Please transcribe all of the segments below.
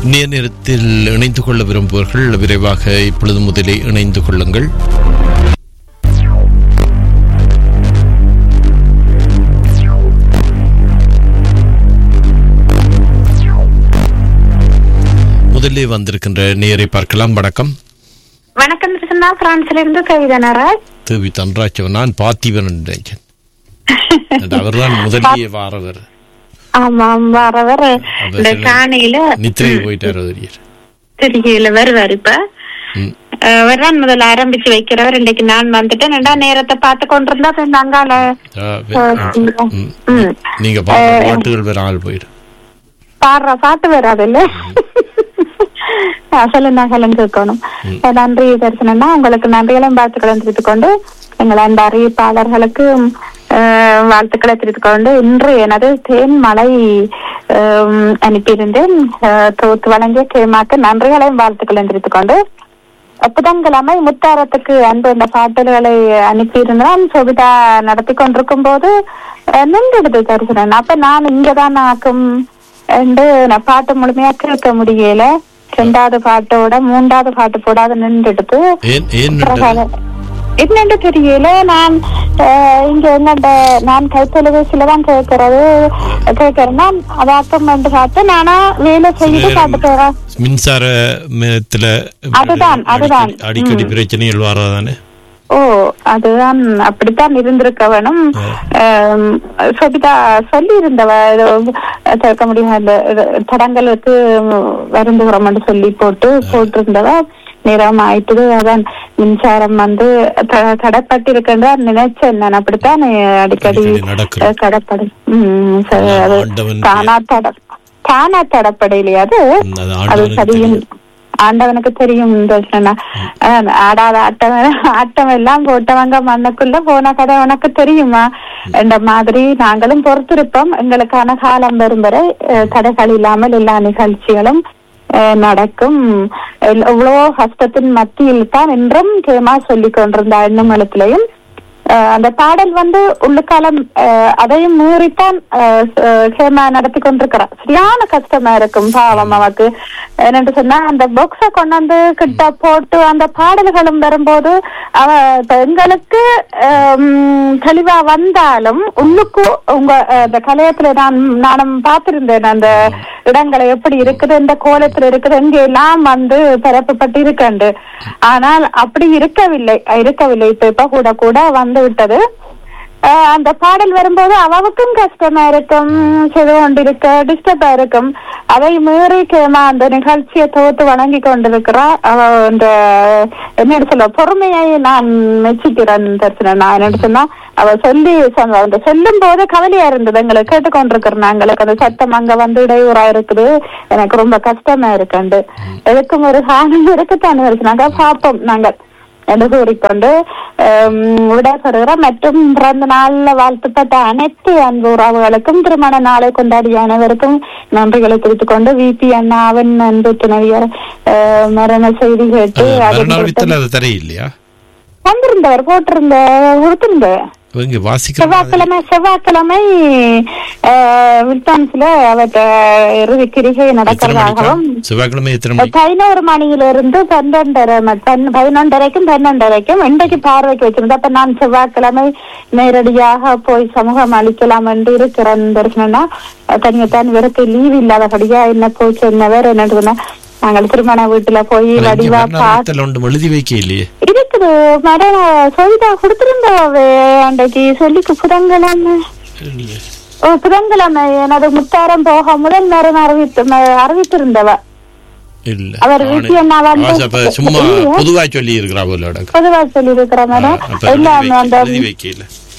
நேர் நேரத்தில் இணைந்து கொள்ள விரும்புவர்கள் விரைவாக இப்பொழுது முதலே இணைந்து கொள்ளுங்கள் முதலே வந்திருக்கின்ற நேரை பார்க்கலாம் வணக்கம் வணக்கம் கிருஷ்ணா பிரான்ஸ்ல இருந்து கவிதா நாராஜ் தேவி தன்ராஜ் நான் பார்த்திபன் நினைச்சேன் அவர்தான் முதலியே வாரவர் ஆமாம் வரவர் அவர் இந்த சில- காணையில நித்திரை போயிட்டார் தெரியல திருகையில வருவார் இப்ப ம். அவர் தான் முதல்ல ஆரம்பிச்சு வைக்கிறவர் இன்னைக்கு நான் வந்துட்டேன் ரெண்டா நேரத்தை பார்த்து கொண்டிருந்தா பின் அங்கால ஆ, வே- ஆ, ம். ம். நீங்க பாடுற பாட்டுகள் வேற ஆள் போயிடும் பாடுற பாட்டு வராது இல்ல அசல நகலம் கேட்கணும் நன்றி தரிசனம்னா உங்களுக்கு நன்றிகளும் வாழ்த்துக்களும் தெரிவித்துக் கொண்டு எங்கள் அந்த அறிவிப்பாளர்களுக்கு அஹ், வாழ்த்துக்களை தெரிவித்துக் கொண்டு இன்று எனது தேன் மலை அஹ், அனுப்பியிருந்தேன் அஹ், தொகுத்து வழங்கிய கேமாக்கு நன்றிகளையும் வாழ்த்துக்களையும் தெரிவித்துக் கொண்டு புதன்கிழமை முத்தாரத்துக்கு அன்பு இந்த பாடல்களை அனுப்பியிருந்தான் சுபிதா நடத்தி கொண்டிருக்கும் போது அஹ், நின்றுடுது தரிசனன் அப்ப நான் இங்கதான் ஆக்கும் என்று நான் பாட்டு முழுமையா கேட்க முடியல ரெண்டாவது பாட்டோட மூன்றாவது பாட்டு போடாத நின்றுடுது ஏன் ஏன் நின்றது? என்னன்னு தெரியல நான் அஹ், இங்க என்னண்ட நான் கைத்தொலைபேசியில தான் கேட்கறது கேட்கறேன்னா அதாக்கம் வந்து பார்த்து நானா வேலை செய்து பாட்டு போறேன் மின்சார மெத்துல அதுதான், அதுதான். அடிக்கடி- அடிக்கடி பிரச்சனைகள் வராதானே ஓ அதுதான் அப்படித்தான் இருந்திருக்க வேணும் ஆம், சபிதா சொல்லி இருந்தவ தடுக்க முடியாத இது, தடங்களுக்கு வருந்துகிறோம் என்று சொல்லி போட்டு போட்டிருந்தவ நேரம் ஆயிட்டுது அதான் மின்சாரம் வந்து த- தடைப்பட்டிருக்கின்ற நினைச்சேன் நான் அப்படித்தான் அடிக்கடி அடிக்கடி நடக்குது. அஹ், தடைப்படு உம் சரி, அது ஆண்டவன் தானா தட தானா தடைப்படையிலையா அது ம், அது அது ஆண்டவனுக்கு சரியும் தெரியும். ஆண்டவனுக்கு தெரியும் தர்ஷனா அஹ் ஆடாத ஆட்டம் ஆட்டம் எல்லாம் போட்டவங்க மண்ணுக்குள்ள போன கதை உனக்கு தெரியுமா என்ற மாதிரி நாங்களும் பொறுத்திருப்போம் எங்களுக்கான காலம் வரும் வரை அஹ், தடைகள் இல்லாமல் எல்லா நிகழ்ச்சிகளும் அஹ், நடக்கும் எல்- எவ்வளவோ கஷ்டத்தின் மத்தியில் தான் என்றும் கேமா சொல்லிக் கொண்டிருந்த எண்ணமலத்திலையும் அஹ் அந்த பாடல் வந்து உள்ளுக்காலம் அஹ், அதையும் மீறித்தான் அஹ், அஹ், ஹேமா நடத்தி கொண்டிருக்கிறார் சரியான கஷ்டமா இருக்கும் பாவம் அவக்கு என்னன்னு சொன்னா அந்த பாக்ஸ கொண்டாந்து கிட்ட போட்டு அந்த பாடல்களும் வரும்போது அவ இப்ப எங்களுக்கு ஹம், தெளிவா வந்தாலும் உள்ளுக்கு உங்க அஹ், அந்த கலையத்துல நான் நானும் பார்த்திருந்தேன் அந்த இடங்களை எப்படி இருக்குது இந்த கோலத்துல இருக்குது எங்க எல்லாம் வந்து பரப்பப்பட்டு இருக்கண்டு ஆனால் அப்படி இருக்கவில்லை இருக்கவில்லை இப்ப இப்ப கூட கூட வந்து விட்டது ஆஹ் அந்த பாடல் வரும்போது அவவுக்கும் கஷ்டமா இருக்கும் சிறு கொண்டிருக்க டிஸ்டர்பா இருக்கும் அதை மீறி கேமா அந்த நிகழ்ச்சியை தொகுத்து வணங்கி கொண்டிருக்கிறா அவ இந்த என்ன சொல்ல பொறுமையை நான் மெச்சிக்கிறேன் தரிசனம் நான் என்ன சொன்னா அவ சொல்லி சொன்ன- அந்த சொல்லும் போது கவலையா இருந்தது எங்களை கேட்டுக்கொண்டிருக்கிறோம் நாங்களுக்கு அந்த சத்தம் அங்க வந்து இடையூறா இருக்குது எனக்கு ரொம்ப கஷ்டமா இருக்குண்டு எதுக்கும் ஒரு காரணம் இருக்குத்தானே இருக்கு நாங்க பார்ப்போம் நாங்கள் என்று கூறிக்கொண்டு ஆம், விடைபெறுகிற மற்றும் பிறந்த நாள்ல வாழ்த்துப்பட்ட அனைத்து அன்பு உறவுகளுக்கும் திருமண நாளை கொண்டாடிய அனைவருக்கும் நன்றிகளை தெரிவித்துக் கொண்டு விபி அண்ணாவின் அன்பு துணைவியர் ஆ, மரண செய்தி கேட்டு அது மறுநாள் வித்தல் அது தர இல்லையா வந்திருந்தவர் போட்டிருந்த கொடுத்திருந்த இவங்க வாசிக்கிற செவ்வாய்க்கிழமை செவ்வாய்க்கிழமை வில்டான்ஸ்ல அவற்ற இறுதி கிரிகை எத்தனை மணிக்கா நடக்கிறதாகவும் செவ்வாய்க்கிழமை எத்தனை மணிக்கு பதினோரு மணியிலிருந்து பன்னெண்டரை ம- பன்ன- பதினொன்றரைக்கும் பன்னெண்டரைக்கும் இன்றைக்கு பார்வைக்கு வச்சிருந்தேன் அப்ப நான் செவ்வாய்க்கிழமை நேரடியாக போய் சமூகம் அளிக்கலாம் என்று இருக்கிறேன் தரிசனம்னா தனியத்தான் இவருக்கு லீவ் இல்லாதபடியா என்ன போய் சொன்னவர் என்ன சொன்னா நாங்கள் திருமண வீட்டுல போய் இங்க வடிவா மறுநாள் பா வித்தல் ஒன்றும் எழுதி வைக்க இல்லையே இருக்குது மரண சொல்லிட்டா கொடுத்திருந்தவே அன்றைக்கு சொல்லி புதன்கிழமை இல்லையே. ஓ புதன்கிழமை எனது முத்தாரம் போக முதல் நேரம் அறிவித்து ம- அறிவித்திருந்தவ இல்ல அவர் ஆணை. வீட்டு அண்ணா வந்து- ஆசை, அப்ப சும்மா இல்லையா? பொதுவா சொல்லி இருக்கிறா போல அடக்கம். பொதுவா சொல்லி இருக்கிற ஆ, மேடம் அப்ப இல்ல எழுதி அந்த- வைக்க- அந்த எழுதி வைக்கல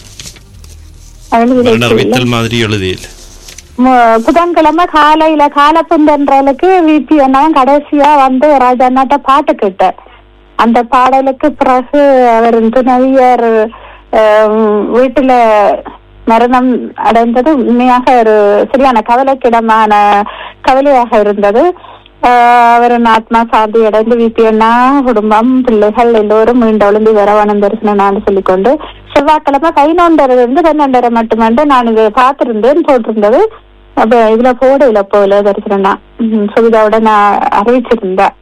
எழுதி மறுநாள் வைக்கல. வித்தல் மாதிரி எழுதி இல்ல மு- புதன்கிழமை காலையில காலப்புந்தன்றலுக்கு விபி அண்ணாவும் கடைசியா வந்து ராஜா அண்ணாட்ட பாட்டு கேட்டார் அந்த பாடலுக்கு பிறகு அவர் துணைவியர் ஆம், வீட்டுல மரணம் அடைந்தது உண்மையாக ஒரு சரியான கவலைக்கிடமான கவலையாக இருந்தது ஆஹ் அவரின் ஆத்மா சாந்தி அடைந்து விபி அண்ணா குடும்பம் பிள்ளைகள் எல்லோரும் மீண்டு ஒழுந்து வரவனம் தரிசனம் நான் சொல்லிக்கொண்டு செவ்வாய்க்கிழமை பதினொன்றரை இருந்து பன்னெண்டரை மட்டுமன்று நான் இது பார்த்திருந்தேன் போட்டிருந்தது அப்ப இதுல போடையில போல தரிசனா சுவிதாவோட நான் அறிவிச்சிருந்தேன்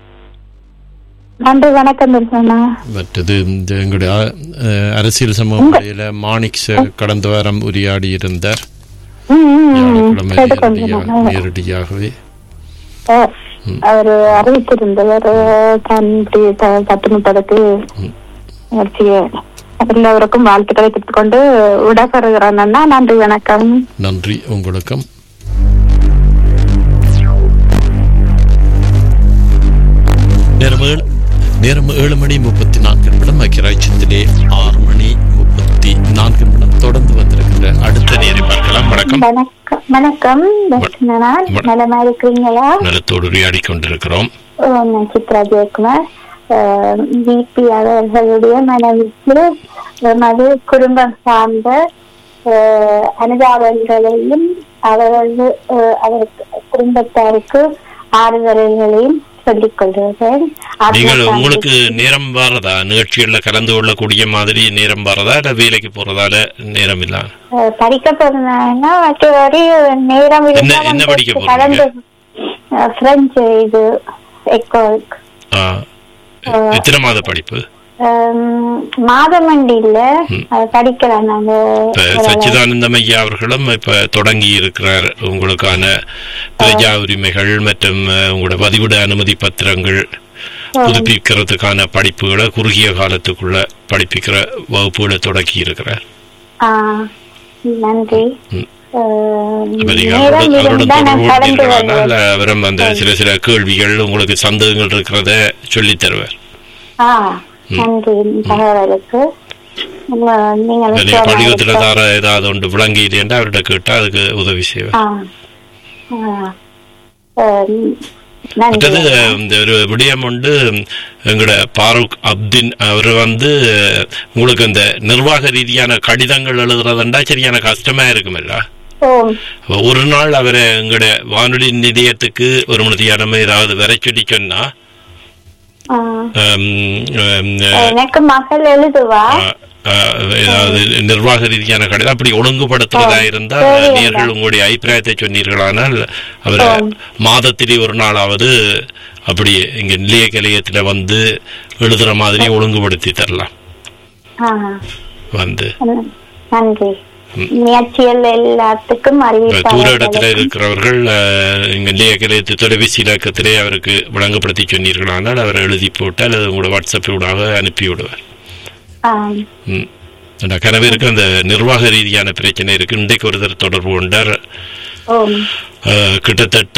நன்றி வணக்கம் தரிசனா மற்றது இந்த எங்களுடைய அஹ், அரசியல் சமூகத்தில் மாணிக்ஸ் கடந்த வாரம் உரையாடி இருந்தார் வியாழக்கிழமை நேரடியாக நேரடியாகவே அவர் அறிவித்திருந்தவர் தான் இப்படி த- பத்து முப்பதுக்கு நிகழ்ச்சியை எல்லோருக்கும் வாழ்த்துக்களை தெரிவித்துக் கொண்டு விடப்பெறுகிறேன் அண்ணா நன்றி வணக்கம் நன்றி உங்களுக்கும் நேரம் ஏழு நேரம் ஏழு மணி முப்பத்தி நான்கு நிமிடம் ஐக்கியராட்சியத்திலே ஆறு மணி முப்பத்தி நான்கு நிமிடம் தொடர்ந்து வந்திருக்கின்ற அடுத்த நேரை பார்க்கலாம் வணக்கம் வணக்கம் வணக்கம் தர்ஷனா வணக்கம். நலமா இருக்கிறீங்களா நலத்தோடு உரையாடி கொண்டிருக்கிறோம் ஓ, நான் சித்ரா ஜெயக்குமார் விபி அவர்களுடைய மனைவிக்கு எமது குடும்பம் சார்ந்த அஹ், அனுதாபங்களையும் அவரது அஹ், அவருக்கு குடும்பத்தாருக்கு ஆறுதல்களையும் சொல்லிக் கொள்கிறேன் நீங்கள் உங்களுக்கு நேரம் வாரதா நிகழ்ச்சிகள்ல கலந்து கொள்ளக்கூடிய மாதிரி நேரம் வாரதா இல்ல வேலைக்கு போறதால நேரம் இல்ல அஹ், படிக்க போறதுனா மற்றபடி நேரம் என்ன- இருந்தா என்ன வந்து படிக்க போறீங்க? கலந்து அஹ், பிரெஞ்சு இது எக்கோக் ஆ, எத்தனை மாத படிப்பு மாதமண்டி இல்ல அது படிக்கலாம் நாங்க இப்ப சச்சிதானந்தம் ஐயா அவர்களும் இப்ப தொடங்கி இருக்கிறார் உங்களுக்கான பிரஜா உரிமைகள் மற்றும் அஹ், உங்களோட பதிவிட அனுமதி பத்திரங்கள் புதுப்பிக்கிறதுக்கான படிப்புகளை குறுகிய காலத்துக்குள்ள படிப்பிக்கிற வகுப்புகளை தொடங்கி இருக்கிறார் ஆ, நன்றி ம். அஹ், இப்ப நீங்க நேரம் அவரோட அவரோட இருந்தா நான் தொடர்பு கலந்து கொண்டீர்களானால் வருவேன் அவரும் அந்த சில சில கேள்விகள் உங்களுக்கு சந்தேகங்கள் இருக்கிறத சொல்லித் தருவார் ஆ, நன்றி தகவலுக்கு உங்க- நீங்கள் நீங்க சொன்ன பள்ளிக்கூடத்துல விருப்பம். தார ஏதாவது ஒன்று விளங்கி இல்லையா அவர்கிட்ட கேட்டா அதுக்கு உதவி செய்வார் ஆ, ஆ. அஹ், நன்றி மற்றது இந்த ஒரு விடயம் உண்டு எங்களோட பாரூக் அப்தின் அவர் வந்து உங்களுக்கு இந்த நிர்வாக ரீதியான கடிதங்கள் எழுதுறதுண்டா சரியான கஷ்டமா இருக்குமில்ல ஓ அப்ப ஒரு நாள் அவரை எங்களோட வானொலி நிலையத்துக்கு ஒரு மணித்தியானமே ஏதாவது வர சொல்லி சொன்னா ஆ. ஹம், ஹம், எனக்கு மகள் எழுதுவா அஹ், அஹ், ஏதாவது நிர்வாக ரீதியான கடிதம் அப்படி ஒழுங்குபடுத்துறதா இருந்தா சரி, நேர்கள் உங்களுடைய அபிப்பிராயத்தை சொன்னீர்களானால் அவரை மாதத்திலே ஒரு நாளாவது அப்படி இங்க நிலைய கலையத்துல வந்து எழுதுற மாதிரி ஒழுங்குபடுத்தி தரலாம் ஆ, வந்து நன்றி முயற்சிகள் எல்லாத்துக்கும் இப்ப தூர இடத்துல அறிவிப்பாளர்களுக்கும் இருக்கிறவர்கள் அஹ், இங்க நிலைய கலையத்து தொலைபேசி இலக்கத்திலே அவருக்கு விளங்கப்படுத்தி சொன்னீர்களானால் அவர் எழுதி போட்டு அல்லது உங்களோட வாட்ஸ்அப் ஊடாக அனுப்பி விடுவார் ஆம். ம். அந்த கனவிற்கு அந்த நிர்வாக ரீதியான பிரச்சனை இருக்கு இன்றைக்கு ஒருத்தர் தொடர்பு கொண்டார் ஓம் அஹ், கிட்டத்தட்ட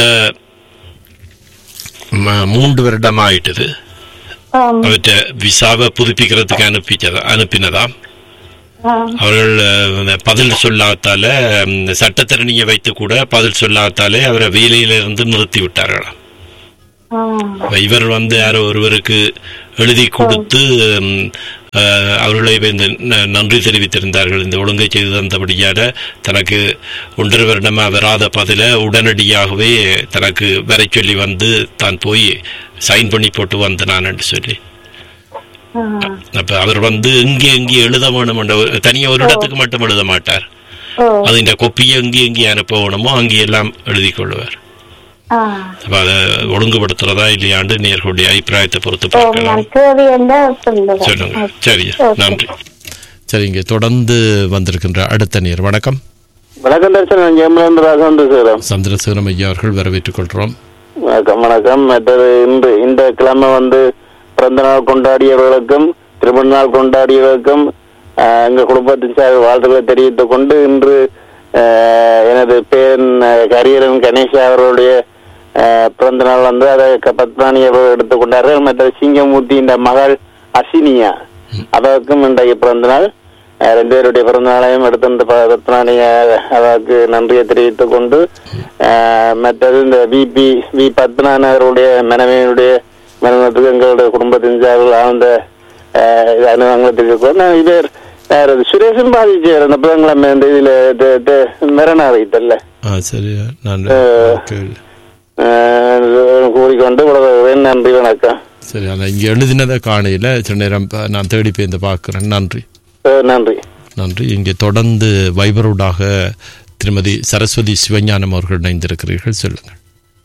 ம- மூன்று வருடம் ஆயிட்டது ஓம் அவற்றை விசாவை புதுப்பிக்கிறதுக்கு அனுப்பிச்சதா அனுப்பினதாம் ஆம். அவர்கள் அஹ், பதில் சொல்லாத்தால ம், சட்டத்திறனியை வைத்து கூட பதில் சொல்லாத்தாலே அவரை வேலையிலிருந்து நிறுத்தி விட்டார்களாம் ஆம். இவர் வந்து யாரோ ஒருவருக்கு எழுதி கொடுத்து ம், அஹ், அவர்களை இந்த ந- நன்றி தெரிவித்திருந்தார்கள் இந்த ஒழுங்கை செய்து தந்தபடியால தனக்கு ஒன்றரை வருடமா வராத பதில உடனடியாகவே தனக்கு வர சொல்லி வந்து தான் போய் சைன் பண்ணி போட்டு வந்தனான் என்று சொல்லி ஆம். அப்ப அவர் வந்து இங்கே இங்கே எழுத வேணும் என்ற ஒரு- தனியா ஒரு இடத்துக்கு மட்டும் எழுத மாட்டார் ஓ அது இந்த கொப்பியை எங்கே எங்கே அனுப்ப வேணுமோ அங்கே எல்லாம் எழுதி கொள்வார் ஆ. அப்ப அதை ஒழுங்குபடுத்துறதா இல்லையாண்டு நேர்களுடைய அபிப்பிராயத்தை பொறுத்து ஓ பார்க்கலாம் நான் தேவை என்ன சொல்லுவேன் சொல்லுங்க சரி ஓகே. நன்றி சரிங்க தொடர்ந்து வந்திருக்கின்ற அடுத்த நேர் வணக்கம் வணக்கம் தர்ஷன் நான் ஜெயமலேந்திர ராகவன் பேசுகிறேன் சந்திரசேகரம் ஐயா அவர்கள் வரவேற்றுக் கொள்கிறோம் வணக்கம் வணக்கம் மற்றது இன்று இந்த கிழமை வந்து பிறந்த நாள் கொண்டாடியவர்களுக்கும் திருமண நாள் கொண்டாடியவர்களுக்கும் ஆஹ், எங்கள் குடும்பத்தின் சார் வாழ்த்துக்களை தெரிவித்துக் கொண்டு இன்று ஆஹ், எனது பேரன் ஆஹ், கரியரன் கணேஷா அவர்களுடைய ஆஹ், பிறந்த நாள் வந்து அதை க- பத்மானி அவர்கள் எடுத்துக்கொண்டார்கள் மற்ற சிங்கமூர்த்தி இந்த மகள் அசினியா அவருக்கும் இன்றைய பிறந்த நாள் அஹ் ரெண்டு பேருடைய பிறந்த நாளையும் எடுத்து பத்மநாணிய அவருக்கு நன்றியை தெரிவித்துக் கொண்டு அஹ், மற்றது இந்த விபி வி பத்மநாதன் அவருடைய மனைவியினுடைய மரணத்துக்கு எங்களுடைய குடும்பத்தின் சார்பில் ஆழ்ந்த அஹ், இது அனுபவங்களை தெரிவித்துக் நான் இவர் யார் அது? சுரேஷும் பாதிச்சார் அந்த புதன்கிழமை இந்த இதுல த- த- மரண வைத்தல்ல ஆ சரி நான் கேள். அஹ், கூறிக்கொண்டு இவ்வளவு நன்றி வணக்கம் சரி அந்த இங்கே எழுதினதை காணையில் சில நேரம் ப- நான் தேடி போய் இந்த பார்க்குறேன் நன்றி அஹ், நன்றி நன்றி இங்கே தொடர்ந்து வைபரோடாக திருமதி சரஸ்வதி சிவஞானம் அவர்கள் இணைந்திருக்கிறீர்கள் சொல்லுங்கள்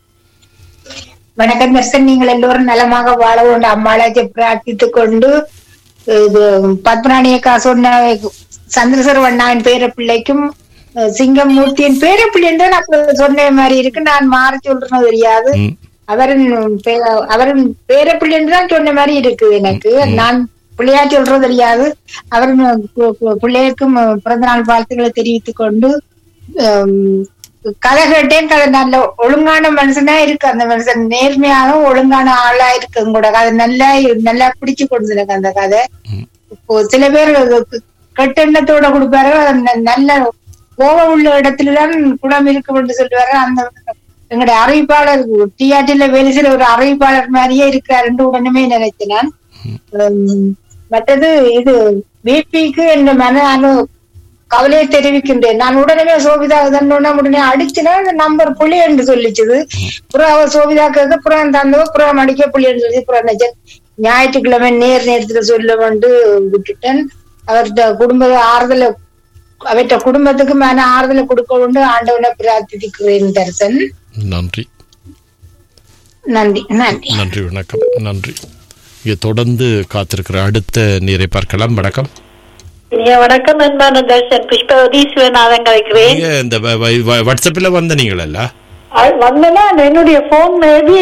வணக்கம் தர்சன் நீங்கள் எல்லோரும் நலமாக வாழ கொண்டு அம்மாளாச்சை பிரார்த்தித்துக் கொண்டு இது பத்மநாணியக்கா சொன்ன சந்திரசர் வண்ணாவின் பேர பிள்ளைக்கும் அஹ், சிங்கமூர்த்தியின் பேர பிள்ளை தான் அப்ப சொன்ன மாதிரி இருக்கு நான் மாற சொல்றேன்னு தெரியாது ம், அவரின் பே- அவரின் பேர பிள்ளைன்னு தான் சொன்ன மாதிரி இருக்குது எனக்கு நான் பிள்ளையா சொல்றது தெரியாது அவரின் பு- பு- பிள்ளைக்கும் பிறந்த நாள் வாழ்த்துக்களை தெரிவித்துக் கொண்டு ஹம், கதை கேட்டேன் கதை நல்ல ஒழுங்கான மனுஷனா இருக்கு அந்த மனுஷன் நேர்மையாகவும் ஒழுங்கான ஆளா இருக்கு கூட கதை நல்லா நல்லா பிடிச்சு கொடுத்து எனக்கு அந்த கதை இப்போ சில பேர் கட்டெண்ணத்தோட கொடுப்பாரு அது ந- நல்ல கோபம் உள்ள இடத்துலதான் குணம் இருக்கும் என்று சொல்லுவாரு அந்த எங்களுடைய அறிவிப்பாளர் டிஆர்டில வேலை செய்யற ஒரு அறிவிப்பாளர் மாதிரியே இருக்காருன்னு உடனே நினைச்சேன் நான் உம், மற்றது இது பிபிக்கு என்ற மன அனு கவலையை தெரிவிக்கின்றேன் நான் உடனே சோபிதா தன்னோட உடனே அடிச்சுனா அந்த நம்பர் புள்ளி என்று சொல்லிச்சுது புறம் அவ சோபிதா கேட்க புறம் தந்தவ புறம் அடிக்க புள்ளி என்று சொல்லி புறம் நினைச்சேன் ஞாயிற்றுக்கிழமை நேர் நேரத்துல சொல்ல வந்து விட்டுட்டேன் அவர்கிட்ட குடும்ப ஆறுதல அவர்கிட்ட குடும்பத்துக்கு மேல ஆறுதலை கொடுக்க உண்டு ஆண்டவனை பிரார்த்திக்கிறேன் தரிசன் நன்றி நன்றி நன்றி நன்றி வணக்கம் நன்றி இங்கே தொடர்ந்து காத்திருக்கிற அடுத்த நீரை பார்க்கலாம் வணக்கம் ஐயா, வணக்கம் அன்பான தர்ஷன் புஷ்பவதி சிவநாதன் கலைக்கிறேன் நீங்க இந்த வ- வ- வ- வாட்ஸ்அப்பில் வந்த நீங்களா வந்தனா என்னுடைய போன் மேபி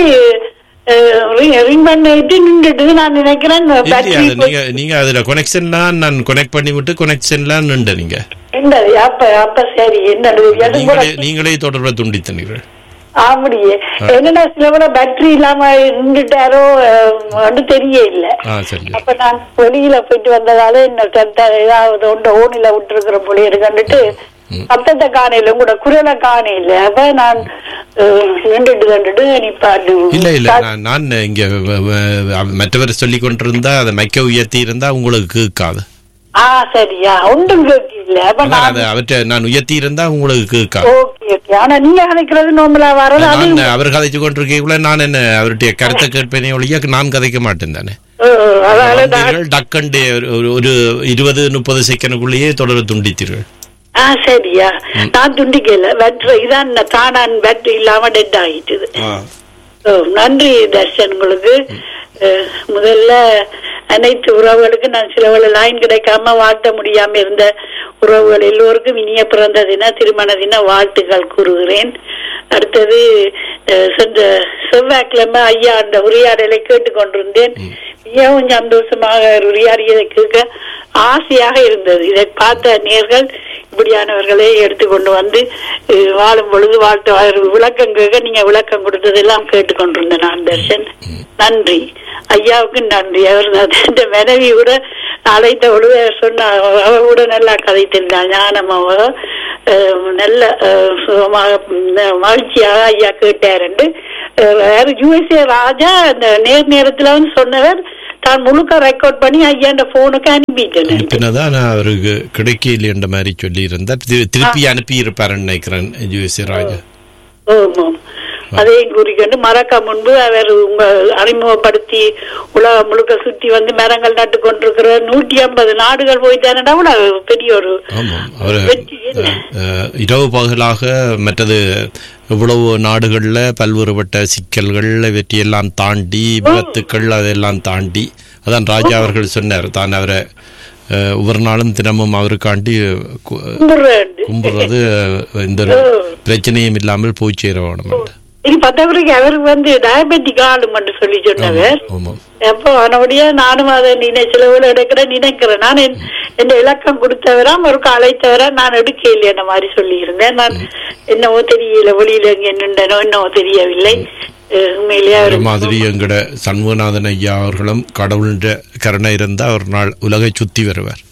ரிங் பண்ணிட்டு நின்றுட்டு நான் நினைக்கிறேன் இல்லையா பேட்டரி அது நீங்க நீங்க அதுல கனெக்ஷன்லாம் நான் கனெக்ட் பண்ணி விட்டு கனெக்ஷன்லாம் நின்ற நீங்க என்னது அப்ப அப்ப சரி என்னது அது கூட நீங்களே நீங்களே தொடர்பை துண்டித்தனீர்கள் அப்படியே என்னன்னா சில விட பேட்டரி இல்லாம நின்றுட்டாரோ வந்து தெரிய இல்ல ஆ சரி அப்ப நான் வெளியில போயிட்டு வந்ததால என்ன சத்த ஏதாவது ஒன்று ஓனில விட்டுருக்கிற போல இருக்கண்டுட்டு சத்தத்தை காணையில கூட குரலை காணையில அப்ப நான் அஹ், நின்றுட்டு கண்டுட்டு நிப்பாட்டு இல்ல இல்ல நான் நான் இங்க வ- வ- மற்றவர் சொல்லி கொண்டிருந்தா அதை மைக்க உயர்த்தி இருந்தா உங்களுக்கு கேட்காது ஆ சரியா ஒன்றும் கேட்கல அப்ப அதான் நான் அதை அவற்றை நான் உயர்த்தி இருந்தா உங்களுக்கு கேட்காது ஓகே ஓகே ஆனா நீங்க நினைக்கிறது நோம்பலா வர்றது அது நான் அவர் கதைச்சு கொண்டிருக்கக்குள்ள நான் என்ன அவருடைய கருத்தை கேட்பேனே ஒழிய நான் கதைக்க மாட்டேன் தானே அஹ், அதனால நான் வந்தீர்கள், டக்கண்டு ஒரு- ஒரு இருபது முப்பது செகண்டுக்குள்ளேயே தொடர துண்டித்தீர்கள் ஆ சரியா நான் துண்டிக்கல பேட்டரி இதான் தானான் பேட்டரி இல்லாம டெட் ஆகிட்டுது ஓ, நன்றி தர்ஷன் உங்களுக்கு அஹ், முதல்ல அனைத்து உறவுகளுக்கு நான் சில வேளை லைன் கிடைக்காம வாழ்த்த முடியாம இருந்த உறவுகள் எல்லோருக்கும் இனிய பிறந்த தின திருமண தின வாழ்த்துக்கள் கூறுகிறேன் அடுத்தது அஹ், சென்ற செவ்வாய்க்கிழமை ஐயா அந்த உரையாடலை கேட்டுக்கொண்டிருந்தேன் மிகவும் சந்தோஷமாக ஒரு உரையாடியதை கேட்க ஆசையாக இருந்தது இதை பார்த்த நேர்கள் இப்படியானவர்களை எடுத்துக்கொண்டு வந்து அஹ், வாழும் பொழுது வாழ்த்து அவர் விளக்கம் கேட்க நீங்க விளக்கம் கொடுத்ததெல்லாம் கேட்டுக்கொண்டிருந்தேன் நான் தர்ஷன் நன்றி ஐயாவுக்கு நன்றி அவர் இந்த மனைவி கூட அழைத்த பொழுது அவர் சொன்ன அவ கூட நல்லா கதைத்திருந்தாள் ஞானம் அவ அஹ், நல்ல அஹ், சுகமாக உம், மகிழ்ச்சியாக ஐயா கேட்டாருண்டு யூஎஸ்ஏ ராஜா அந்த நேர் நேரத்துல வந்து சொன்னவர் தான் முழுக்க ரெக்கார்ட் பண்ணி ஐயா அந்த போனுக்கு அனுப்பிட்டேன் அனுப்பினதான் நான் அவருக்கு கிடைக்கல என்ற மாதிரி சொல்லி இருந்தார் திருப்பி அனுப்பி இருப்பாருன்னு நினைக்கிறேன் யுஎஸ்ஏ ராஜா ஆமாம் அதையும் குறிக்கொண்டு மறக்க முன்பு அவர் உங்க அறிமுகப்படுத்தி உலகம் முழுக்க சுற்றி வந்து மரங்கள் நட்டு கொண்டிருக்கிற நூற்றி ஐம்பது நாடுகள் போய் தானடா கூட பெரிய ஒரு ஆமாம் அவர் வெற்றி என்ன? அஹ், இரவு பகலாக மற்றது இவ்வளவு நாடுகளில் பல்வேறுபட்ட சிக்கல்கள் இவற்றையெல்லாம் தாண்டி விபத்துக்கள் அதெல்லாம் தாண்டி அதான் ராஜா அவர்கள் சொன்னார் தான் அவரை அஹ், ஒவ்வொரு நாளும் தினமும் அவருக்காண்டி கு- கும்பிடுறேன். கும்பிடுறது அஹ், இந்த ஒரு பிரச்சனையும் இல்லாமல் போய் சேர வேணும் இது பத்தவருக்கு அவருக்கு வந்து டயபெட்டிக் ஆளும் சொல்லி சொன்னவர் ஆமாம் அப்போ அவனுடைய நானும் அதை நினை சிலவில் எடுக்கிற நினைக்கிறேன் நான் என் என் இலக்கம் கொடுத்தவராம் ஒரு அழைத்தவரா நான் எடுக்க இல்லை என்ன மாதிரி சொல்லி இருந்தேன் நான் என்னவோ தெரியல வெளியில எங்க நின்றனோ என்னவோ தெரியவில்லை அஹ் உண்மையிலேயே ஒரு அவர் மாதிரி எங்கட சண்முகநாதன் ஐயா அவர்களும் கடவுளுடைய கருணை இருந்தால் ஒரு நாள் உலகை சுத்தி வருவார்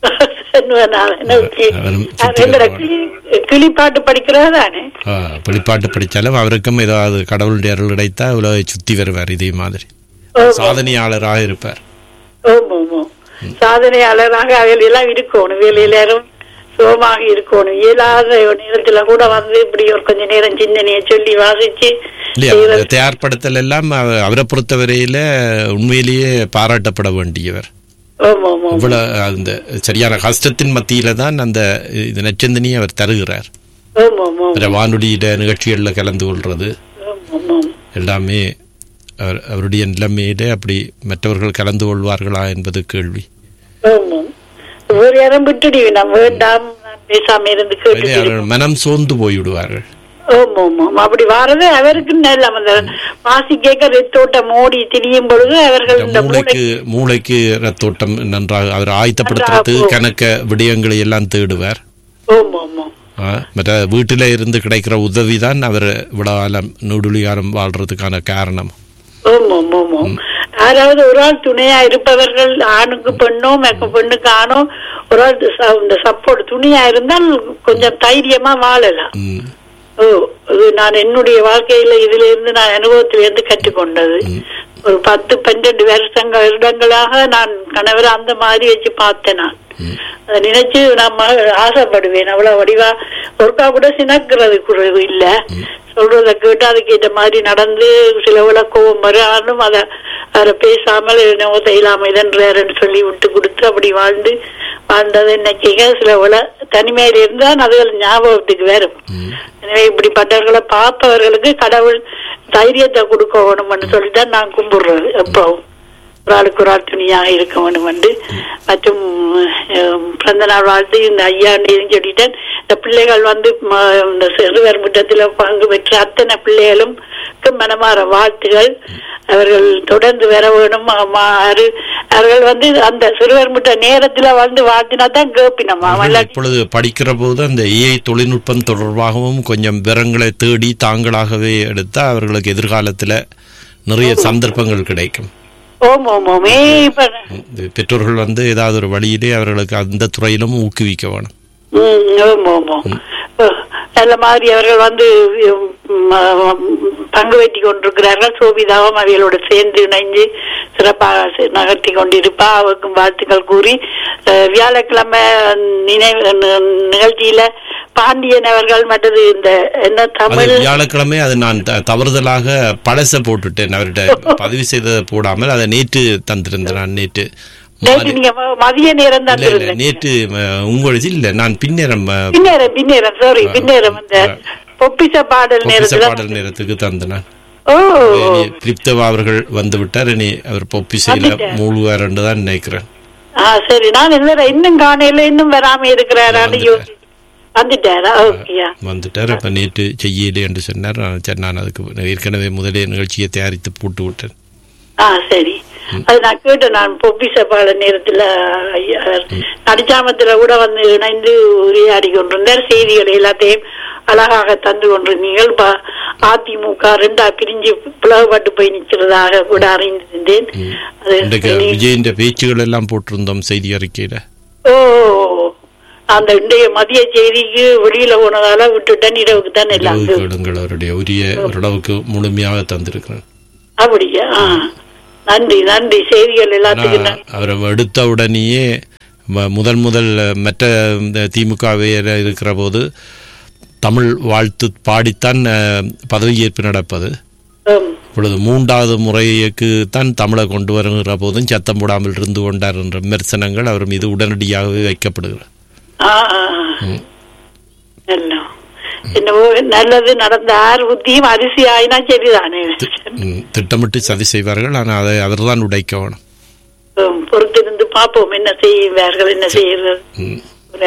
அவரும் சுத்தி எங்கட வருவார். கிளி கிளிப்பாட்டு படிக்கிறதா தானே ஆ, வெளிப்பாட்டு படித்தாலும் அவருக்கும் ஏதாவது கடவுளுடைய அருள் கிடைத்தா உலகை சுத்தி வருவார் இதே மாதிரி சாதனையாளராக இருப்பார் ஆமா ஆமா சாதனையாளராக அவையில் எல்லாம் இருக்கணும் வேலை எல்லாரும் சுகமாக இருக்கணும் இயலாத நேரத்துல கூட வந்து இப்படி ஒரு கொஞ்ச நேரம் சிந்தனையை சொல்லி வாசிச்சு இல்லையா செய்யறது. அந்த தயார்படுத்தல் எல்லாம் அவ- அவரை பொறுத்தவரையில உண்மையிலேயே பாராட்டப்பட வேண்டியவர் ஆமா ஆமா ஆமா. இவ்வளவு அந்த சரியான கஷ்டத்தின் மத்தியில தான் அந்த இது நச்சந்தினியை அவர் தருகிறார் ஆமா ஆமா பிற வானொலியிட நிகழ்ச்சிகளில் கலந்து கொள்றது ஆமா ஆமா எல்லாமே அவர் அவருடைய நிலைமையிலே அப்படி மற்றவர்கள் கலந்து கொள்வார்களா என்பது கேள்வி ஆமா வேற யாரும் விட்டுடி நான் வேண்டாம் நான் பேசாம இருந்து அதிலே கேட்டு அவர்கள் மனம் சோர்ந்து போய்விடுவார்கள் ஆமா ஆமா அப்படி வாரது அவருக்கு நல்ல அந்த பாசி கேட்க ரத்தோட்டம் ஓடி திரியும் பொழுது அவர்கள் இந்த மூளைக்கு மூளை மூளைக்கு ரத்தோட்டம் நன்றாக அவர் ஆயத்தப்படுத்துறது நன்றாக கணக்க விடயங்களை எல்லாம் தேடுவார் ஆமா ஆமா ஆ, மற்ற வீட்டில இருந்து கிடைக்கிற உதவி தான் அவர் விடாலம் நூடுலிகாரம் வாழ்றதுக்கான காரணம் ஆமா ஆமா ஆமா யாராவது ஒரு ஆள் துணையா இருப்பவர்கள் ஆணுக்கு பெண்ணோ மெக்க பெண்ணுக்கு ஆணோ ஒரு ஆள் ச- இந்த சப்போர்ட் துணையா இருந்தால் கொஞ்சம் தைரியமா வாழலாம் ம், ஓ இது நான் என்னுடைய வாழ்க்கையில இதுல இருந்து நான் அனுபவத்திலிருந்து கற்றுக்கொண்டது ஒரு பத்து பன்னெண்டு வருஷங்கள் வருடங்களாக நான் கணவரை அந்த மாதிரி வச்சு பார்த்தேன் நான் அதை நினைச்சு நான் ம- ஆசைப்படுவேன் அவ்வளவு வடிவா ஒருக்கா கூட சினக்கிறது குறைவு இல்ல சொல்றத கேட்டு அதுக்கேற்ற மாதிரி நடந்து சில விளக்கவும் வராலும் அதை அதை பேசாமல் என்னவோ செய்யலாம இதன்றாருன்னு சொல்லி விட்டு கொடுத்து அப்படி வாழ்ந்து வாழ்ந்தது என்னைக்கீங்க சில விள தனிமையில இருந்தா அதுகள் ஞாபகத்துக்கு வரும் எனவே இப்படிப்பட்டவர்களை பார்ப்பவர்களுக்கு கடவுள் தைரியத்தை கொடுக்க வேணும்னு சொல்லிதான் நான் கும்பிடுறது எப்பவும் ஒரு ஆளுக்கு ஒரு ஆள் துணியாக இருக்க வேண்டும் என்று மற்றும் அஹ், பிறந்த நாள் வாழ்த்து இந்த ஐயாண்டையும் சொல்லிட்டேன் இந்த பிள்ளைகள் வந்து ம, இந்த சிறுவர் முற்றத்தில் பங்கு பெற்ற அத்தனை பிள்ளைகளும் மனமாற வாழ்த்துகள் அவர்கள் தொடர்ந்து வர வேணும் ஆமா, அரு- அவர்கள் வந்து அந்த சிறுவர் முற்ற நேரத்துல வந்து வாழ்த்தினா தான் கேப்பினமா அவர்கள் இப்பொழுது படிக்கிற போது அந்த ஏஐ தொழில்நுட்பம் தொடர்பாகவும் கொஞ்சம் விவரங்களை தேடி தாங்களாகவே எடுத்தா அவர்களுக்கு எதிர்காலத்துல நிறைய சந்தர்ப்பங்கள் கிடைக்கும் ஓம் ஓம் ஓம் ஏ இப்ப இந்த பெற்றோர்கள் வந்து ஏதாவது ஒரு வழியிலே அவர்களுக்கு அந்த துறையிலும் ஊக்குவிக்க வேணும் ம், ஆமா, ஆமா. அஹ், நல்ல மாதிரி அவர்கள் வந்து உம், ம- பங்கு பெற்றி கொண்டிருக்கிறார்கள் சோபிதாவும் அவைகளோட சேர்ந்து இணைஞ்சு சிறப்பாக செ- நகர்த்தி கொண்டிருப்பா அவருக்கும் வாழ்த்துக்கள் கூறி அஹ், வியாழக்கிழமை நினைவு நி- நிகழ்ச்சியில பாண்டியன் அவர்கள் மற்றது இந்த என்ன அது தமிழ் வியாழக்கிழமை அது நான் த- தவறுதலாக பழச போட்டுட்டேன் அவர்கிட்ட பதிவு செய்ததை போடாமல் அதை நேற்று தந்திருந்தேன் நான் நேற்று நேற்று நீங்க ம- மதிய நேரம் இல்ல இல்ல தான் நேற்று உங்களுக்கு இல்ல நான் பின்னேரம் அஹ், பின்னேரம் பின்னேரம் சாரி பின்னேரம் அந்த பொப்பிச பாடல் பொக்கிஷ நேரத்துல பாடல் நேரத்துக்கு தந்தேன் ஓ திரிப்தவா அவர்கள் வந்து விட்டார் இனி அவர் பொப்பிசையில வந்துட்டார். மூழ்குவார் என்று தான் நினைக்கிறேன் ஆ சரி நான் இல்லை இன்னும் காணையில இன்னும் வராம இருக்கிறாரான்னு வந்துட்டார். யோசி வந்துட்டாரா ஓகேயா வந்துட்டார் அப்ப நேற்று செய்யலே என்று சொன்னார் நான் சரி நான் அதுக்கு ஏற்கனவே முதலே நிகழ்ச்சியை தயாரித்து போட்டு விட்டேன் ஆ சரி அது நான் கேட்டேன் நான் பொப்பிச பாட நேரத்துல ஐயா, நடிச்சாமத்துல கூட வந்து இணைந்து உரையாடி கொண்டிருந்தார் செய்திகள் எல்லாத்தையும் அழகாக தந்து கொண்டிருந்தீர்கள் ப- அதிமுக ரெண்டா பிரிஞ்சு பிளவுபட்டு போய் நிற்கிறதாக கூட அறிந்திருந்தேன் அது இன்றைக்கு நீ- விஜயின் பேச்சுகள் எல்லாம் போட்டிருந்தோம் செய்தி அறிக்கையில ஓ அந்த இன்றைய மதிய செய்திக்கு வெளியில போனதால விட்டுட்டேன் இரவுக்கு தான் எல்லாம் இரவு கேளுங்கள் அவருடைய உரிய ஓரளவுக்கு முழுமையாக தந்திருக்கிறேன் அப்படியா ஆ. நன்றி நன்றி செய்திகள் ஆனா, எல்லாத்துக்கும் நன்றி. அவரை எடுத்த உடனேயே ம- முதல் முதல் மற்ற இந்த திமுகவையில் இருக்கிற போது தமிழ் வாழ்த்து பாடித்தான் அஹ், பதவியேற்பு நடப்பது ஆம். இப்பொழுது மூன்றாவது முறைக்கு தான் தமிழை கொண்டு வருகிற போதும் சத்தம் போடாமல் இருந்து கொண்டார் என்ற விமர்சனங்கள் அவர் மீது உடனடியாகவே வைக்கப்படுகிறது ஆ, ஆ, ஆ. நல்ல. என்னவோ நல்லது நடந்த ஆறு புத்தியும் அரிசி ஆயினா சரிதானே ம், திட்டமிட்டு சதி செய்வார்கள் ஆனால் அதை அவர்தான் உடைக்க வேணும் ஆம், பொறுத்திருந்து பார்ப்போம் என்ன செய்வார்கள் என்ன செய்யறது ம்.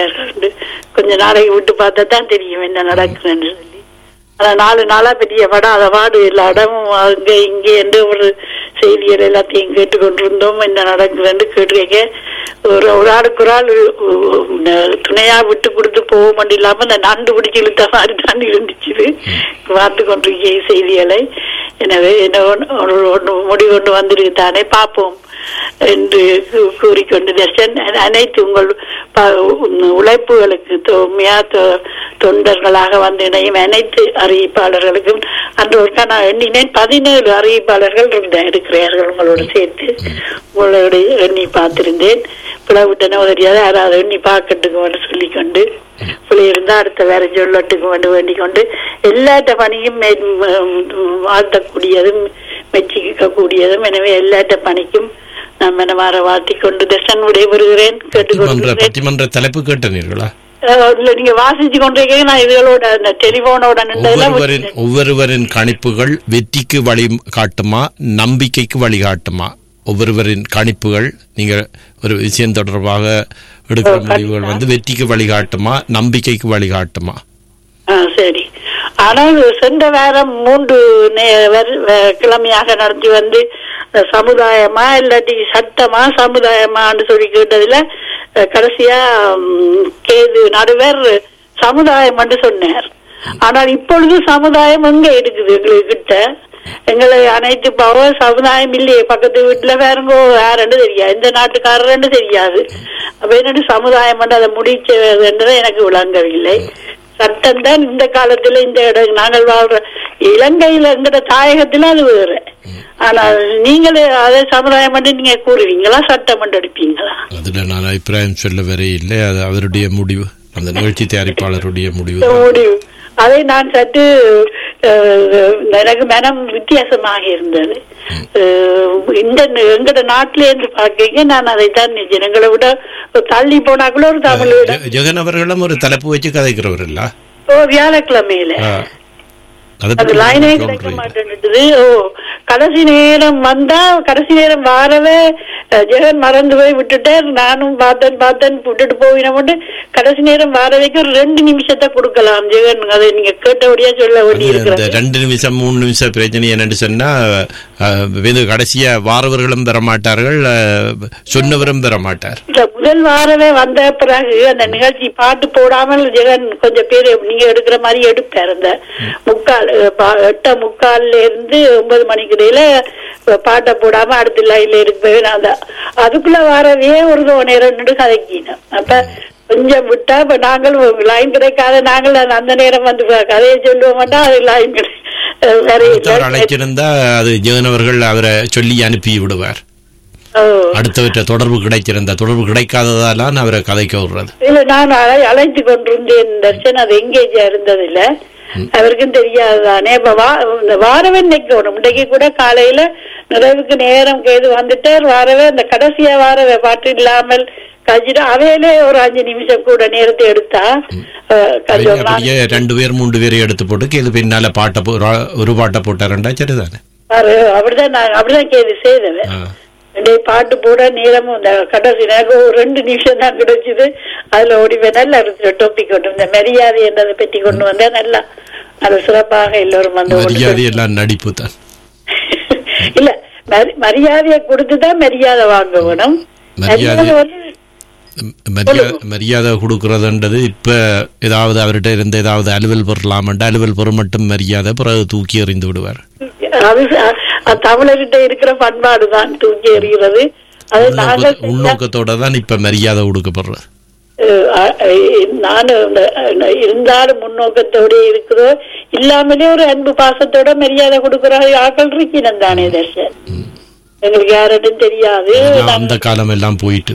கொஞ்ச நாளைக்கு விட்டு பார்த்தா தான் தெரியும் என்ன நடக்குதுன்னு சொல்லி ஆனா நாலு நாளா பெரிய படம் அதை பாடு எல்லா இடமும் அங்க இங்கே என்று ஒரு செய்திகள் எல்லாத்தையும் கேட்டுக்கொண்டிருந்தோம் என்ன நடக்குதுன்னு கேட்டுக்க ஒரு ஒரு ஆளுக்கு ஒரு ஆள் உ- உ- துணையா விட்டு கொடுத்து போக மட்டும் இல்லாம இந்த நண்டு பிடிச்சி இழுத்த மாதிரி தான் இருந்துச்சு பார்த்து கொண்டிருக்க செய்திகளை எனவே என்ன ஒண்ணு- ஒரு ஒன்று முடிவு கொண்டு வந்திருக்கு தானே பார்ப்போம் என்று கூ- கூறிக்கொண்டு தர்ஷன் அனைத்து உங்கள் ப- உழைப்புகளுக்கு தொன்மையா தொ- தொண்டர்களாக வந்து இணையும் அனைத்து அறிவிப்பாளர்களுக்கும் அன்று ஒருக்கா நான் எண்ணினேன் பதினேழு அறிவிப்பாளர்கள் இருந்த இருக்கிறார்கள் உங்களோட சேர்த்து உங்களோட எண்ணி பார்த்திருந்தேன் பிளவுட்டனோ தெரியாது யாராவது எண்ணி பார்க்கட்டுக்கு சொல்லிக்கொண்டு பிள்ளை இருந்தா அடுத்த வேற சொல்லட்டுக்கு வந்து வேண்டிக் கொண்டு எல்லாட்ட பணியும் மே- ம், வாழ்த்தக்கூடியதும் மெச்சிக்க கூடியதும் எனவே எல்லாட்ட பணிக்கும் நான் மனமாற வாழ்த்திக் கொண்டு தர்ஷன் விடைபெறுகிறேன் பட்டிமன்ற கேட்டுக்கொள்கிறேன் பட்டிமன்ற தலைப்பு கேட்டனீர்களா அஹ், இல்ல நீங்க வாசிச்சு கொண்டிருக்கீங்க நான் இதுகளோட அந்த டெலிபோனோட நின்றதெல்லாம் ஒவ்வொருவரின் ஒவ்வொருவரின் கணிப்புகள் வெற்றிக்கு வழி காட்டுமா நம்பிக்கைக்கு வழிகாட்டுமா ஒவ்வொருவரின் கணிப்புகள் நீங்க ஒரு விஷயம் தொடர்பாக எடுக்கிற முடிவுகள் வந்து வெற்றிக்கு வழிகாட்டுமா நம்பிக்கைக்கு வழிகாட்டுமா ஆ, சரி ஆனால் சென்ற வாரம் மூன்று நே- வர்- வ- கிழமையாக நடத்தி வந்து அஹ், சமுதாயமா இல்லாட்டி சட்டமா சமுதாயமான்னு சொல்லி கேட்டதுல அஹ், கடைசியா ம், கேது நடுவர் சமுதாயம் என்று சொன்னார் ஆனால் இப்பொழுது சமுதாயம் எங்க இருக்குது எங்களுக்கு கிட்ட எங்களை அனைத்து பவர் சமுதாயம் இல்லையே பக்கத்து வீட்டுல வேறங்கோ யாருன்னு தெரியாது இந்த நாட்டுக்காரன்னு தெரியாது அப்ப என்னட்டு சமுதாயம் வந்து அதை முடிச்சதுன்றது எனக்கு விளங்கவில்லை சட்டம் தான் இந்த காலத்துல இந்த இடம் நாங்கள் வாழ்ற இலங்கையில எங்கட தாயகத்துல அது வேற ஆனால் நீங்களே அதை சமுதாயம் பண்ணி நீங்க கூறுவீங்களா சட்டம் பண்ணி எடுப்பீங்களா அதுல நான் அபிப்பிராயம் சொல்ல வர இல்லை அது அவருடைய முடிவு அந்த நிகழ்ச்சி தயாரிப்பாளருடைய முடிவு இந்த முடிவு அதை நான் சற்று அஹ், எனக்கு மனம் வித்தியாசமாக இருந்தது அஹ், இந்த எங்கட நாட்டில இருந்து பார்க்கீங்க நான் அதைத்தான் நினைச்சேன் எங்களை விட தள்ளி போனா கூட ஒரு தமிழ் ஜெ- ஜெகன் அவர்களும் ஒரு தலைப்பு வச்சு கதைக்கிறவர் இல்ல ஓ வியாழக்கிழமையில ஆ. அதை அது பற்றி லைனே நீங்க கிடைக்க சொல்றீங்க. மாட்டேன்னுது ஓ கடைசி நேரம் வந்தா கடைசி நேரம் வாரவே அஹ், ஜெகன் மறந்து போய் விட்டுட்டார் நானும் பார்த்தேன் பார்த்தேன் விட்டுட்டு போயினோம்னு கடைசி நேரம் வாரவைக்கு ஒரு ரெண்டு நிமிஷத்தை கொடுக்கலாம் ஜெகன் அதை நீங்க கேட்டபடியா சொல்ல வேண்டி அது இந்த இருக்கிறது ரெண்டு நிமிஷம் மூணு நிமிஷம் பிரச்சனை என்னன்னு சொன்னா அஹ், இது கடைசியா வாரவர்களும் பெற மாட்டார்கள் அஹ், சொன்னவரும் பெற மாட்டார் இல்ல முதல் வாரவே வந்த பிறகு அந்த நிகழ்ச்சி பாட்டு போடாமல் ஜெகன் கொஞ்சம் பேர் நீங்க எடுக்கிற மாதிரி எடுப்பார் அந்த முக்கால் அஹ், பா- எட்ட முக்கால்ல இருந்து ஒன்பது மணிக்கு இடையில அஹ், பாட்டை போடாம அடுத்த லைன்ல இருப்பேன் நான் தான் அதுக்குள்ள வாரவே ஒரு நேரம் நின்று கதைக்கினோம் அப்ப கொஞ்சம் விட்டா இப்ப நாங்கள் லைன் கிடைக்காத நாங்கள் அந்த- அந்த நேரம் வந்து கதையை சொல்லுவ மாட்டோம் அது லைன் கிடை அஹ், வேற அடுத்தவர் இல்லை. அழைச்சிருந்தா அது ஜெகன் அவர்கள் அவரை சொல்லி அனுப்பி விடுவார் ஓ. அடுத்தவற்ற தொடர்பு கிடைச்சிருந்தா தொடர்பு கிடைக்காததாலாம் அவரை கதைக்க விடுறது இல்ல நான் அழை அழைத்து கொண்டிருந்தேன் தர்ஷன் அது எங்கேஜா இருந்ததில்ல அவருக்கும் தெரியாதுதானே இப்ப வா இந்த வாரவே நிக்கணும் இன்றைக்கு கூட காலையில நிறைவுக்கு நேரம் கேது வந்துட்டார் வாரவே அந்த கடைசியா வாரவே பாட்டு இல்லாமல் கழிச்சிட்டு அவையிலே ஒரு அஞ்சு நிமிஷம் கூட நேரத்தை எடுத்தா அஹ், கொஞ்சம் நான் அப்படியே ரெண்டு பேர் மூன்று பேரை எடுத்து போட்டு கேது பின்னால பாட்டை போ- ரா- ஒரு பாட்டை போட்டாருண்டா சரிதானே பாரு, அப்படிதான் நான் அப்படிதான் கேது செய்தேன் ஆ. டேய் பாட்டு போட நேரமும் இந்த கடைசி எனக்கு ஒரு ரெண்டு நிமிஷம் தான் கிடைச்சது அதுல ஓடிவே நல்லா இருந்துச்சு டாபிக் கொண்டு இந்த மரியாதை என்றதை பற்றி கொண்டு வந்தா நல்லா அது சிறப்பாக எல்லோரும் வந்து கொண்டு மரியாதை எல்லாம் நடிப்பு தான் இல்ல மரி- மரியாதையை கொடுத்துதான் மரியாதை வாங்க வேணும் மரியாதை- மரியாதை வந்து மரியாதை மரியாதை கொடுக்கறதுன்றது இப்ப ஏதாவது அவர்கிட்ட இருந்த ஏதாவது அலுவல் பெறலாமண்டா அலுவல் பெற மட்டும் மரியாதை பிறகு தூக்கி எறிந்து விடுவார் அது ச- அது தமிழர்கிட்ட இருக்கிற பண்பாடு தான் தூக்கி எறிகிறது அது நாங்கள் உள்நோக்க- உள்நோக்கத்தோட தான் இப்ப மரியாதை கொடுக்கப்படுறது அஹ் அஹ் நானும் இந்த- அஹ் இருந்தாலும் முன்னோக்கத்தோட இருக்குதோ இல்லாமலே ஒரு அன்பு பாசத்தோட மரியாதை கொடுக்கிற ஆக்கள் இருக்கணும் தானே தர்ஷன் எங்களுக்கு யாரும் தெரியாது எல்லாம் அந்த காலம் எல்லாம் போயிட்டு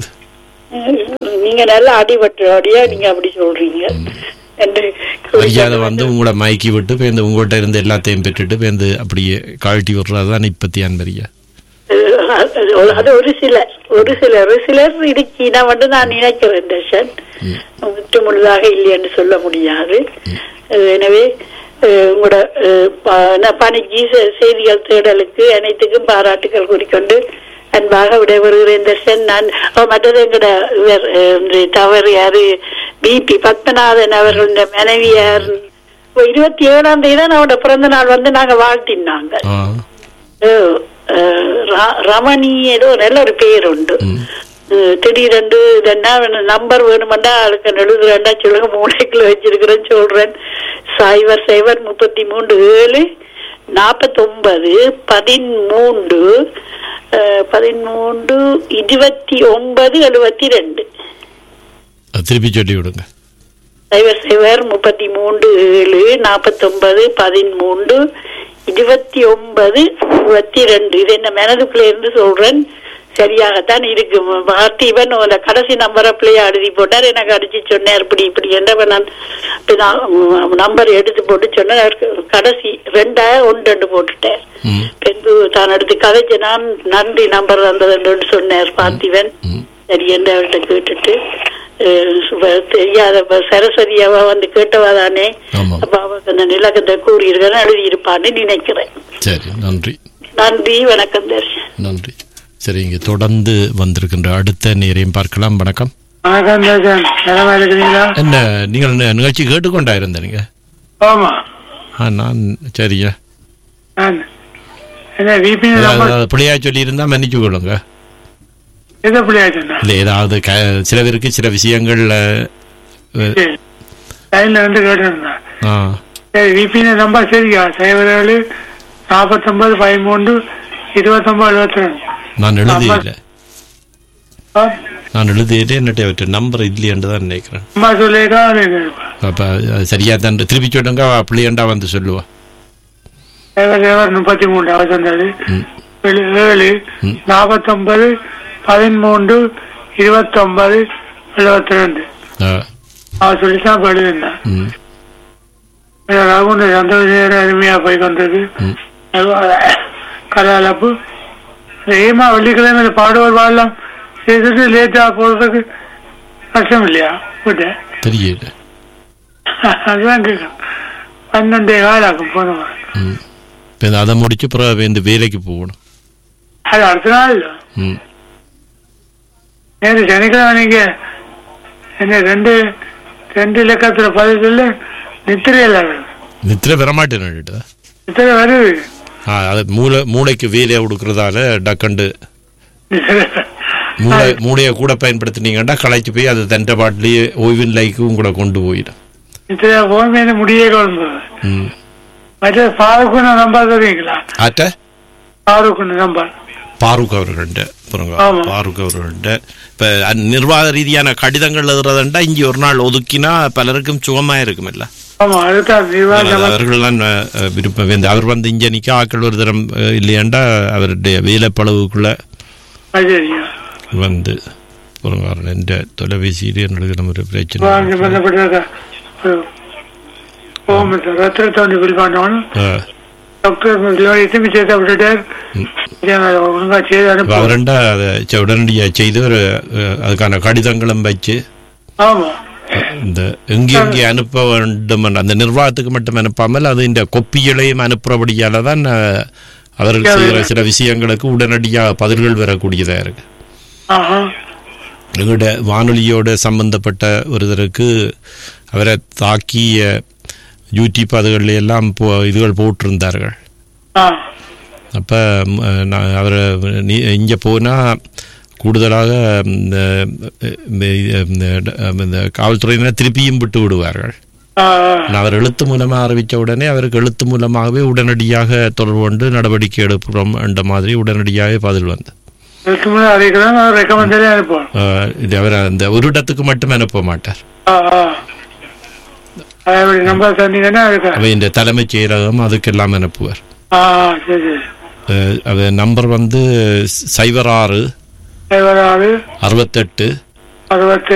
நீங்க நல்லா அடிபட்டோடியா நீங்க அப்படி சொல்றீங்க என்று மரியாதை வந்து உங்களை மயக்கி விட்டு பேருந்து உங்கள்கிட்ட இருந்து எல்லாத்தையும் பெற்றுட்டு பேருந்து அப்படியே கழட்டி விடுறதுதான் இப்பத்தியான் மரியாதை அஹ் அது ஒரு- அது ஒரு சிலர் ஒரு சிலர் ஒரு சிலர் இருக்கீனா வந்து நான் நினைக்கிறேன் தர்ஷன் முற்று முழுதாக இல்லை என்று சொல்ல முடியாது அஹ் எனவே அஹ் உங்களோட அஹ், ப- ந- பணிக்கு செ- செய்திகள் தேடலுக்கு அனைத்துக்கும் பாராட்டுகள் கூறிக்கொண்டு அன்பாக விடைபெறுகிறேன் தர்ஷன் நான் அஹ், மற்றது எங்கட இவர், அஹ், இந்த தவறு யாரு பிபி பத்மநாதன் அவர்களுடைய மனைவியார் இப்ப இருபத்தி ஏழாம் தேதி தான் அவரோட பிறந்த நாள் வந்து நாங்க வாழ்த்தினாங்க ஆ. அஹ், அஹ், ர- ரமணி ஏதோ நல்ல ஒரு பேர் உண்டு அஹ், திடீரென்று இதென்ன நம்பர் வேணுமெண்டா அதுக்கு எழுதுறேன்டா சொல்லுங்க மூளைக்குள்ள வச்சிருக்கிறேன்னு சொல்றேன் சைபர் சைபர் முப்பத்தி மூன்று ஏழு நாற்பத்தொன்பது பதிமூன்று அஹ், பதிமூன்று இருபத்தி ஒன்பது எழுபத்தி ரெண்டு அது திருப்பி சொல்லி விடுங்க சைபர் சைபர் முப்பத்தி மூன்று ஏழு நாற்பத்தொன்பது பதிமூன்று இருபத்தி ஒன்பது இருபத்தி ரெண்டு இது என்ன மனதுக்குள்ள இருந்து சொல்றேன் சரியாகத்தான் இருக்கு பார்த்திபன் அந்த கடைசி நம்பரை பிள்ளைய எழுதி போட்டார் எனக்கு அடிச்சு சொன்னார் இப்படி இப்படி என்ற நான் இப்ப நான் நம்பர் எடுத்து போட்டு சொன்னேன் அவருக்கு கடைசி ரெண்டா ஒன்று ரெண்டு போட்டுட்டேன் ம். பெண்பு தான் எடுத்து கதைச்சு நான் நன்றி நம்பர் வந்ததுன்னு சொன்னார் பார்த்திபன் ம். சரி என்று அவர்கிட்ட கேட்டுட்டு அஹ், சுப- தெரியாத இப்ப சரஸ்வதி அவ வந்து கேட்டவா தானே ஆமாம் அப்ப அவ அந்த நிலக்கத்தை கூறியிருக்கேன் எழுதியிருப்பான்னு நினைக்கிறேன் சரி நன்றி நன்றி வணக்கம் தர்ஷன் நன்றி சரி இங்கே தொடர்ந்து வந்திருக்கின்ற அடுத்த நேரையும் பார்க்கலாம் வணக்கம் வணக்கம் தேசன் நலமா இருக்கிறீங்களா என்ன நீங்கள் நி- நிகழ்ச்சி கேட்டுக்கொண்டா இருந்தீங்க ஆமா ஆ நான் சரிங்க நான் என்ன விபி ஏதாவது பிள்ளையா சொல்லி இருந்தா மன்னிச்சு கொள்ளுங்க எந்த பிள்ளையா சொன்னா இல்லை ஏதாவது க சில பேருக்கு சில விஷயங்கள் அஹ், லைன்ல வந்து கேட்டிருந்தேன் ஆ சரி விபி நம்பர் சரியா சைபர் ஏழு நாற்பத்தொன்பது பதிமூன்று இருபத்தொன்பது எழுபத்தி ரெண்டு நான் எழுதியில்லை ஆ, நான் எழுதிட்டு என்னட்ட அவற்றை நம்பர் இல்லையென்று தான் நினைக்கிறேன் அம்மா சொல்லிக்கா அப்போ அது சரியா தான் திருப்பி சொல்லுங்க பிள்ளையண்டா வந்து சொல்லுவா சைபர் சைபர் முப்பத்தி மூணு அவர் சொன்னது ம். ஏழு ஏழு ம். நாற்பத்தொன்பது பதிமூன்று இருபத்தொன்பது எழுபத்தி ரெண்டு ஆ, அவர் சொல்லித்தான் இப்ப எழுதிருந்தேன் ம் ரகுண்ட சந்தோஷம் அருமையா போய் கொண்டது ம். கலாலப்பு ஏமா வெள்ளிக்கிழமை பாடுவோர் வாழலாம் செய்துட்டு லேட்டா போறதுக்கு கஷ்டம் இல்லையா விட்டு தெரியல அதுதான் கேட்கணும் பன்னெண்டே காலாக்கும் போனோம் ம் இப்போ அதை முடிச்சு அப்புறம் இந்த வேலைக்கு போகணும் அது அடுத்த நாள் ம் நேற்று சனிக்கிழமை நீங்க என்ன ரெண்டு ரெண்டு இலக்கத்துல பதிவு சொல்ல நித்திரையில் நித்திர வரமாட்டேன் நித்திரை வருது ஆ அது மூளை மூளைக்கு வேலையை கொடுக்கறதால டக்கண்டு மூளை மூளையை கூட பயன்படுத்தினீங்கன்னா களைச்சு போய் அது தண்டை பாட்டிலேயே ஓய்வின் லைக்கும் கூட கொண்டு போயிடும் நித்திரையா போகும்போது முடியே குழம்பு ம் மற்ற பாருக்குன்னு நம்பர் தருவீங்களா ஆட்ட பாருக்குன்னு நம்பர் பாரூக் அவர்கள்ட்ட பாருங்க ஆமா. பாரூக் அவர்கள்ட்ட இப்போ நிர்வாக ரீதியான கடிதங்கள் எழுதுறதுண்டா இங்கே ஒரு நாள் ஒதுக்கினா பலருக்கும் சுகமா இருக்குமில்ல ஆமா அதுதான் நிர்வாகம் அவர்கள்லாம் அஹ், விருப்பம் வேந்து அவர் வந்து இங்கே நிற்க ஆக்கள் ஒரு தரம் அஹ், இல்லையாண்டா அவருடைய வேலைப்பளவுக்குள்ள சரியா வந்து பாருங்க என்ற தொலைபேசியில் என்னுடைய ஒரு பிரச்சனை சம்பந்தப்பட்ட ஓம் சார் ரத்தத்தை வந்து பில் பண்ணணும் ஆ. டாக்டர் எத்தனை சேர்த்து விட்டுட்டார் ஒழுங்கா செய்து அப்ப அனுப்பு அவருண்டா அதை செ- உடனடியாக செய்து ஒரு அஹ், அதுக்கான கடிதங்களும் வச்சு ஆமா இந்த எங்கே எங்கே அனுப்ப வேண்டும் என்ற அந்த நிர்வாகத்துக்கு மட்டும் அனுப்பாமல் அது இந்த கொப்பிகளையும் அனுப்புறபடியால தான் அஹ், அவர்கள் செய்கிற சில விஷயங்களுக்கு உடனடியாக பதில்கள் வரக்கூடியதா இருக்கு ஆஹா எங்களோட வானொலியோட சம்பந்தப்பட்ட ஒருத்தருக்கு அவரை தாக்கிய யூடியூப் அதுகளில் எல்லாம் போ இதுகள் போட்டிருந்தார்கள் ஆ அப்போ நான் அவரை இங்கே போனால் கூடுதலாக இந்த இந்த இந்த காவல்துறையினர் திருப்பியும் விட்டு விடுவார்கள் ஆ நான் அவர் எழுத்து மூலமாக அறிவித்த உடனே அவருக்கு எழுத்து மூலமாகவே உடனடியாக தொடர்பு கொண்டு நடவடிக்கை எடுக்கிறோம் என்ற மாதிரி உடனடியாகவே பதில் வந்தது இதுக்கு முன்னாடி அறிக்கலாம் ரெக்கமெண்டே அனுப்புவோம் அஹ் இது அவர் அந்த ஒரு இடத்துக்கு மட்டும் அனுப்ப மாட்டார் ஆ ஆ அப்படி நம்பர் தந்தீங்கன்னா அதுக்கு அவை இந்த தலைமைச் செயலகம் அதுக்கெல்லாம் அனுப்புவார் ஆ ஆ, சரி சரி அஹ் அவ நம்பர் வந்து சைபர் ஆறு சைபர் ஆறு அறுபத்தெட்டு அறுபத்தி